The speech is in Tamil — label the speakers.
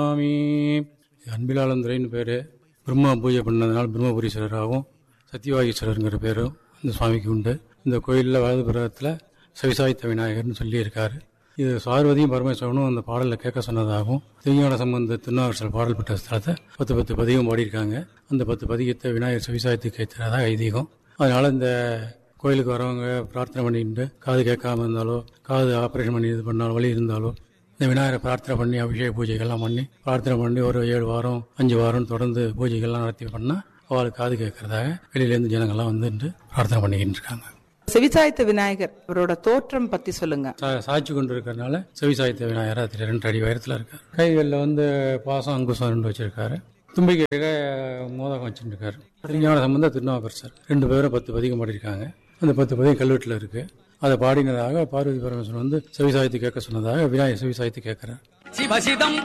Speaker 1: சுவாமி அன்பிலாளந்துரைன்னு பேர் பிரம்மா பூஜை பண்ணதுனால பிரம்மபுரீஸ்வரராகவும் சத்தியவாகீஸ்வரருங்கிற பேரும் இந்த சுவாமிக்கு உண்டு இந்த கோயிலில் வலதுபுறத்தில் செவிசாய்த்த விநாயகர்னு சொல்லியிருக்காரு இது பார்வதியும் பரமேஸ்வரனும் அந்த பாடலில் கேட்க சொன்னதாகவும் திருஞான சம்பந்த திருநாவரசல் பாடல் பெற்ற ஸ்தலத்தை பத்து பத்து பதிகம் பாடியிருக்காங்க அந்த பத்து பதிகத்தை விநாயகர் செவிசாய்த்து கேட்கிறதா ஐதீகம் அதனால இந்த கோயிலுக்கு வரவங்க பிரார்த்தனை பண்ணிட்டு காது கேட்காம இருந்தாலோ காது ஆப்ரேஷன் பண்ணி இது பண்ணாலோ வலி இருந்தாலோ இந்த விநாயகரை பிரார்த்தனை பண்ணி அபிஷேக பூஜைகள்லாம் பண்ணி பிரார்த்தனை பண்ணி ஒரு ஏழு வாரம் அஞ்சு வாரம் தொடர்ந்து பூஜைகள்லாம் நடத்தி பண்ணால் அவளுக்கு காது கேட்கறதாக வெளியிலேருந்து ஜனங்கள்லாம் வந்துட்டு பிரார்த்தனை பண்ணிக்கிட்டு இருக்காங்க
Speaker 2: செவிசாய்த்த விநாயகர் அவரோட தோற்றம் பத்தி சொல்லுங்க
Speaker 1: சா- சாய்ச்சி கொண்டு இருக்கிறதுனால செவிசாய்த்த விநாயகர் அதில் ரெண்டு அடி உயரத்தில் இருக்கார் கைகளில் வந்து பாசம் அங்குசம் ரெண்டு வச்சிருக்காரு தும்பிக்கையில் மோதகம் வச்சுருக்காரு திருஞான சம்பந்த திருநாவுக்கரசர் ரெண்டு பேரும் பத்து பதிகம் பாடியிருக்காங்க அந்த பத்து பதிகம் கல்வெட்டில் இருக்கு அதை பாடினதாக பார்வதி பரமேஸ்வரன் வந்து செவிசாய்த்து கேட்க சொன்னதாக விநாயகர் செவிசாய்த்து கேட்கிறார்
Speaker 3: சிவசிதம்